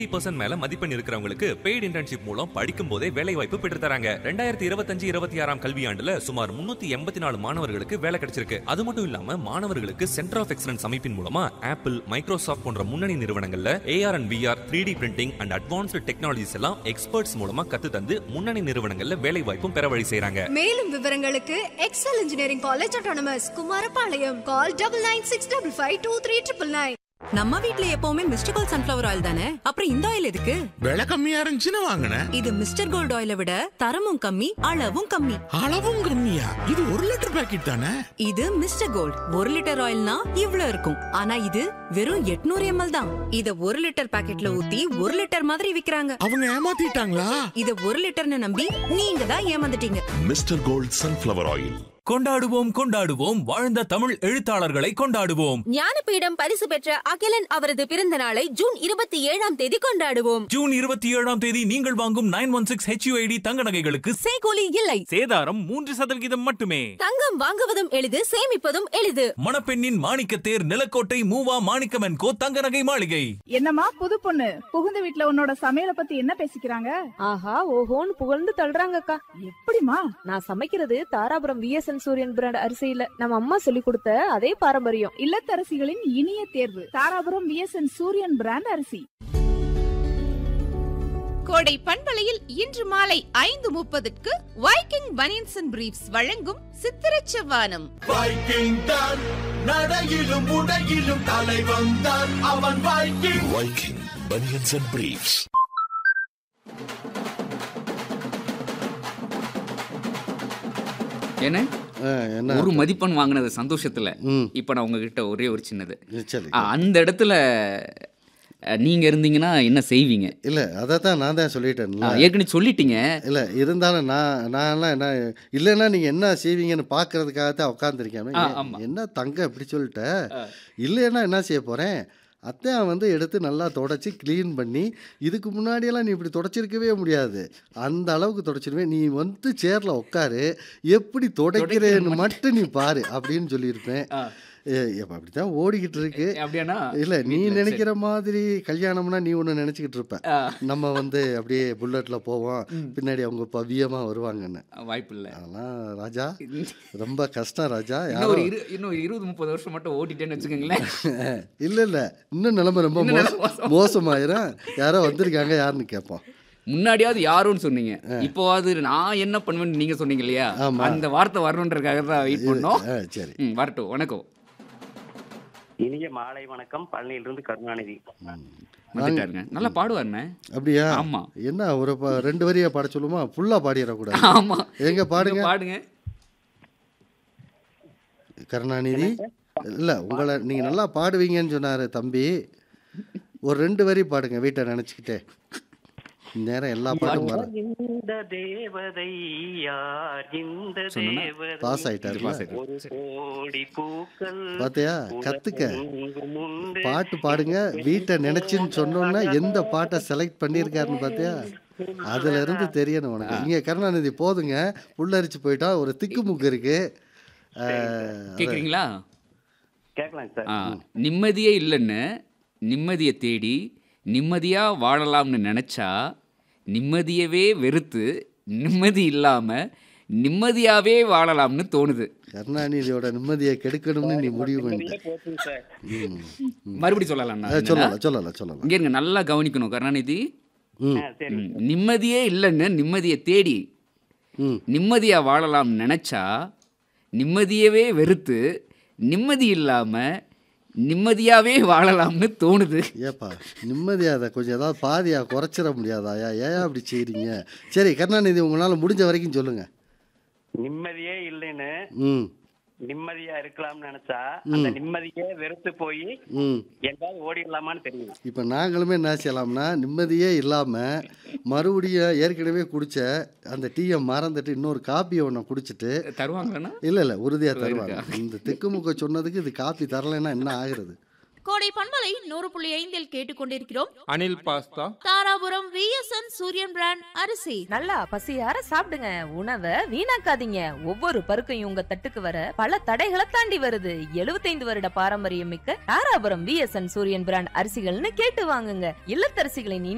Percent மேல மதிப்பெண் இருக்கிறவங்களுக்கு பெய்டு இன்டர்ன்ஷிப் மூலம் படிக்கும் போதே வேலை வாய்ப்பு பெற்று தராங்க ரெண்டாயிரத்தி இருபத்தஞ்சு இருபத்தி ஆறாம் கல்வியாண்டுல சுமார் முன்னூத்தி எண்பத்தி நாலு மாணவர்களுக்கு வேலை கிடைச்சிருக்கு அது மட்டும் இல்லாம மாணவர்களுக்கு சென்டர் ஆஃப் எக்ஸலன்ஸ் அமைப்பின் மூலமா ஆப்பிள் மைக்ரோசாஃப்ட் போன்ற முன்னணி நிறுவனங்கள்ல AR and VR three D printing and advanced technologies எல்லாம் எக்ஸ்பர்ட்ஸ் மூலமா கத்து தந்து முன்னணி நிறுவனங்கள்ல வேலை வாய்ப்பும் பெற வழி செய்றாங்க மேலும் விவரங்களுக்கு Excel engineering college autonomous Kumarapalayam call double nine six double five two three triple nine நம்ம வீட்ல எப்பவுமே மிஸ்டர் கோல்ட் சன்ஃபிளவர் ஆயில் தானே அப்புறம் இந்த ஆயில் எதுக்கு விலை கம்மியா இருந்துச்சுன்னு வாங்கினேன் இது மிஸ்டர் கோல்ட் ஆயிலை விட தரமும் கம்மி அளவும் கம்மி அளவும் கம்மியா இது ஒரு லிட்டர் பாக்கெட் தானே இது மிஸ்டர் கோல்ட் ஒரு லிட்டர் ஆயில்னா இவ்ளோ இருக்கும் ஆனா இது வெறும் 800 எம்எல் தான் இத ஒரு லிட்டர் பாக்கெட்ல ஊத்தி ஒரு லிட்டர் மாதிரி விக்கிறாங்க அவங்க ஏமாத்திட்டாங்களா இத ஒரு லிட்டர்னு நம்பி நீங்க தான் ஏமாந்துட்டீங்க மிஸ்டர் கோல்ட் சன்ஃப்ளவர் ஆயில் கொண்டாடுவோம் கொண்டாடுவோம் வாழ்ந்த தமிழ் எழுத்தாளர்களை கொண்டாடுவோம் ஞானபீடம் பரிசு பெற்ற அகிலன் அவரது பிறந்த நாளை ஜூன் இருபத்தி ஏழாம் தேதி கொண்டாடுவோம் ஜூன் இருபத்தி ஏழாம் தேதி நீங்கள் வாங்கும் நைன் ஒன் சிக்ஸ் ஹெச்யூஐடி தங்க நகைகளுக்கு செய்கூலி இல்லை சேதாரம் மூன்று சதவிகிதம் மட்டுமே தங்கம் வாங்குவதும் எளிது சேமிப்பதும் எளிது மணப்பெண்ணின் மாணிக்கத்தேர் நிலக்கோட்டை மூவா மாணிக்கமன் கோ தங்க நகை மாளிகை என்னம்மா புது பொண்ணு புகுந்த வீட்ல உன்னோட சமையல பத்தி என்ன பேசிக்கிறாங்க ஆஹா ஓஹோன்னு புகழ்ந்து தள்ளுறாங்கக்கா எப்படிமா நான் சமைக்கிறது தாராபுரம் விஎஸ்என் சூரியன் பிராண்ட் அரிசியில நம்ம அம்மா சொல்லி கொடுத்த அதே பாரம்பரியம் இல்லத்தரசிகளின் இனிய தேர்வு தாராபுரம் விஎஸ்என் சூரியன் பிராண்ட் அரிசி கோடை பண்பலையில் இன்று மாலை ஐந்து முப்பதுக்கு வைக்கிங் பனியன்ஸ் அண்ட் பிரீப்ஸ் வழங்கும் சித்திரச் செவ்வானம் வைக்கிங் தான் நடையிலும் உடையிலும் தலைவன் தான் அவன் Viking Viking banians and briefs என்ன என்ன ஒரு மதிப்பெண் வாங்கினது சந்தோஷத்துல ம். இப்போ நான் உங்ககிட்ட ஒரே ஒரு சின்னது சரி ஆ, அந்த இடத்துல அஹ், நீங்க இருந்தீங்கன்னா என்ன செய்வீங்க இல்லை அதை தான் நான் தான் சொல்லிட்டேன்ல ஆ, ஏற்கனவே சொல்லிட்டீங்க இல்லை இருந்தாலும் நான் நான்லாம் என்ன இல்லைன்னா நீங்கள் என்ன செய்வீங்கன்னு பார்க்கறதுக்காக தான் உட்காந்துருக்கேன் ஆ, ஆமா. என்ன தங்க இப்படி சொல்லிட்ட இல்லைன்னா என்ன செய்ய போகிறேன் அத்தைன் வந்து எடுத்து நல்லா தொடச்சி க்ளீன் பண்ணி இதுக்கு முன்னாடியெல்லாம் நீ இப்படி தொடச்சிருக்கவே முடியாது அந்த அளவுக்கு தொடச்சிருவேன் நீ வந்து சேரில் உட்காரு எப்படி துடைக்கிறேன்னு மட்டும் நீ பாரு அப்படின்னு சொல்லியிருப்பேன் ஆ. இப்போ அப்படி தான் ஓடிக்கிட்டு இருக்கு அப்படியானா இல்லை நீ வீட்ல, சரி. நினைக்கிற மாதிரி கல்யாணம்னா நீ ஒன்று நினச்சிக்கிட்டு இருப்ப ஆ, நம்ம வந்து அப்படியே புல்லட்ல போவோம் பின்னாடி அவங்க பவ்யமா வருவாங்கன்னு வாய்ப்பு இல்லை அதெல்லாம் ராஜா ரொம்ப கஷ்டம் ராஜா இன்னும் யாரும் ஒரு இரு இன்னும் ஒரு இருபது முப்பது வருஷம் மட்டும் ஓட்டிட்டேன்னு வச்சுக்கோங்களேன் இல்ல இல்ல இன்னும் நிலைமை ரொம்ப இன்னும் மோசம் நிலைமை மோசம். மோசமாயிரும் யாரோ வந்திருக்காங்க யாருன்னு கேட்போம் முன்னாடியாவது யாருன்னு சொன்னீங்க இப்போவாது நான் என்ன பண்ணுவேன்னு நீங்க சொன்னீங்க இல்லையா ஆமா. அந்த வார்த்தை வரணுன்றதுக்காக தான் வெயிட் பண்ணோம் ஆ, சரி ம், வரட்டும் வணக்கம் இனிய மாலை வணக்கம் பழனியிலிருந்து கருணாநிதி வந்துட்டாருங்க நல்லா பாடுவாருண்ணே அப்படியா ஆமா. என்ன ஒரு ப- ரெண்டு வரியா பாட சொல்லுமா ஃபுல்லா பாடிடக்கூடாது ஆமா எங்க பாடுங்க பாடுங்க கருணாநிதி இல்ல உங்களை நீங்க நல்லா பாடுவீங்கன்னு சொன்னாரு தம்பி ஒரு ரெண்டு வரி பாடுங்க வீட்டை நினைச்சுக்கிட்டே நேரம் எல்லா பாட்டும் வர இந்த தேவதை யார் இந்த சொன்னேனா? தேவதை பாஸ் ஆயிட்டாருல பாஸ் ஆயிட்டாரு. ஒரு கோடி பூக்கள் பாத்தியா கத்துக்க உனக்கும் உண்டு. பாட்டு பாடுங்க வீட்டை நினைச்சுன்னு சொன்னோன்னா எந்த பாட்டை செலக்ட் பண்ணியிருக்காருன்னு பார்த்தியா அதுல இருந்து தெரியணும் உனக்கு இங்க கருணாநிதி போதுங்க புல்லரிச்சு போயிட்டா ஒரு திக்குமுக்கு இருக்கு அஹ், கேக்குறீங்களா கேட்கலாம் சார் ஆ, நிம்மதியே இல்லைன்னு நிம்மதியை தேடி நிம்மதியா வாழலாம்னு நினைச்சா நிம்மதியவே வெறுத்து நிம்மதி இல்லாம நிம்மதியாவே வாழலாம்னு தோணுது கருணாநிதியோட நிம்மதியை கெடுக்கணும்னு நீ முடிவு பண்ணிட்ட போச்சுங்க சார் ம், ம். மறுபடி சொல்லலாம் அஹ், சொல்லலாம் சொல்லலாம் சொல்லலாம் இங்க இருங்க நல்லா கவனிக்கணும் கருணாநிதி ம் ஆ, சரி ம், நிம்மதியே இல்லைன்னு நிம்மதியை தேடி ம் நிம்மதியா வாழலாம் நினைச்சா நிம்மதியவே வெறுத்து நிம்மதி இல்லாம நிம்மதியாவே வாழலாம்னு தோணுது ஏப்பா நிம்மதியா அதை கொஞ்சம் ஏதாவது பாதியா குறைச்சிட முடியாதாயா ஏன் அப்படி செய்றீங்க சரி கருணாநிதி உங்களால் முடிஞ்ச வரைக்கும் சொல்லுங்க நிம்மதியே இல்லைன்னு ம் நிம்மதியா இருக்கலாம்னு நினைச்சா அந்த நிம்மதியே வெறுத்து போய் ம் எங்காவது ஓடிடலாமான்னு தெரியும் இப்போ நாங்களுமே என்ன செய்யலாம்னா நிம்மதியே இல்லாமல் மறுபடியும் ஏற்கனவே குடிச்ச அந்த டீயை மறந்துட்டு இன்னொரு காப்பியை ஒன்று குடிச்சிட்டு தருவாங்களா இல்லை இல்லை உறுதியாக இருக்கா? தருவாங்க இந்த திக்குமுக்க சொன்னதுக்கு இது காப்பி தரலைன்னா என்ன ஆகுறது கோடை பண்பலை நூறு புள்ளி ஐந்தில் கேட்டுக்கொண்டிருக்கிறோம் Anil pasta Dharapuram VSN Suriyan brand அரிசி நல்லா பசியார சாப்பிடுங்க உணவை வீணாக்காதீங்க ஒவ்வொரு பருக்கையும் உங்க தட்டுக்கு வர பல தடைகளை தாண்டி வருது 75 வருட பாரம்பரியம் மிக்க தாராபுரம் விஎஸ்என் சூரியன் பிராண்ட் அரிசிகள்னு கேட்டு வாங்குங்க இல்லத்தரசிகளின் இனி